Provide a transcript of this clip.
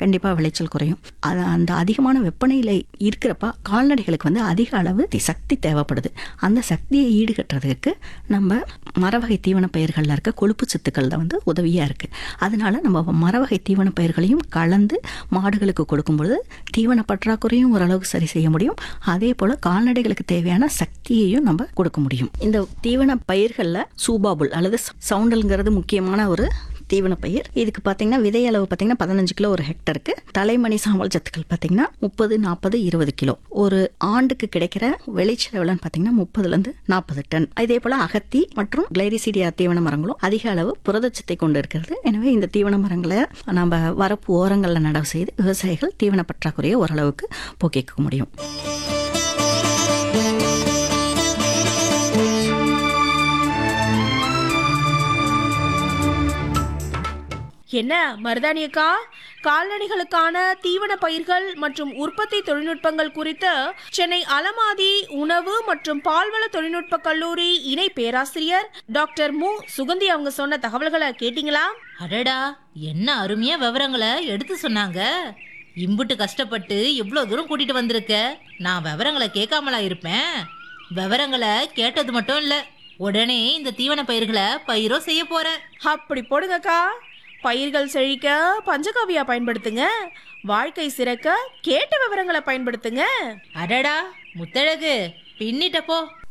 கண்டிப்பாக விளைச்சல் குறையும் அது அந்த அதிகமான வெப்பநிலை இருக்கிறப்ப கால்நடைகளுக்கு வந்து அதிக அளவு தி- சக்தி தேவைப்படுது அந்த சக்தியை ஈடுகட்டுறதுக்கு நம்ம மரவகை தீவன பயிர்களில் இருக்க கொழுப்பு சத்துக்கள் தான் வந்து உதவியாக இருக்குது அதனால நம்ம மரவகை தீவன பயிர்களையும் கலந்து மாடுகளுக்கு கொடுக்கும்பொழுது தீவன பற்றாக்குறையும் ஓரளவுக்கு சரி செய்ய முடியும் அதே போல் கால்நடைகளுக்கு தேவையான சக்தியையும் நம்ம கொடுக்க முடியும் இந்த தீவன பயிர்களில் சூபாபுல் அல்லது சவுண்டல்ங்கிறது முக்கியமான ஒரு தீவன பயிர் இதுக்கு பார்த்தீங்கன்னா விதை அளவு பார்த்தீங்கன்னா பதினஞ்சு கிலோ ஒரு ஹெக்டருக்கு தலைமணி சாம்பல் சத்துக்கள் பார்த்தீங்கன்னா முப்பது நாற்பது இருபது கிலோ ஒரு ஆண்டுக்கு கிடைக்கிற விளைச்சல் எவ்வளோன்னு பார்த்தீங்கன்னா முப்பதுலேருந்து நாற்பது டன் இதே போல் அகத்தி மற்றும் கிளைரிசீடியா தீவன மரங்களும் அதிக அளவு புரதச்சத்தை கொண்டு இருக்கிறது எனவே இந்த தீவன மரங்களை நம்ம வரப்பு ஓரங்களில் நடவு செய்து விவசாயிகள் தீவன பற்றாக்குறையை ஓரளவுக்கு போக்கிக்க முடியும் என்ன மருதாணி அக்கா கால்நடைகளுக்கான தீவன பயிர்கள் மற்றும் உற்பத்தி தொழில்நுட்பங்கள் குறித்து சென்னை அலமாதி உணவு மற்றும் பால்வள தொழில்நுட்ப கல்லூரி இணை பேராசிரியர் டாக்டர் மு சுகந்தி அவங்க சொன்ன தகவல்களை கேட்டிங்களா அடடா என்ன அருமையா விவரங்களை எடுத்து சொன்னாங்க இம்புட்டு கஷ்டப்பட்டு இவ்வளோ தூரம் கூட்டிட்டு வந்திருக்க நான் விவரங்களை கேட்காமலா இருப்பேன் விவரங்களை கேட்டது மட்டும் இல்ல உடனே இந்த தீவன பயிர்களை பயிரோ செய்ய போறேன் அப்படி போடுங்கக்கா பயிர்கள் செழிக்க பஞ்சகாவியா பயன்படுத்துங்க வாழ்க்கை சிறக்க கேட்ட விவரங்களை பயன்படுத்துங்க அடடா முத்தழகு பின்னிட்ட போ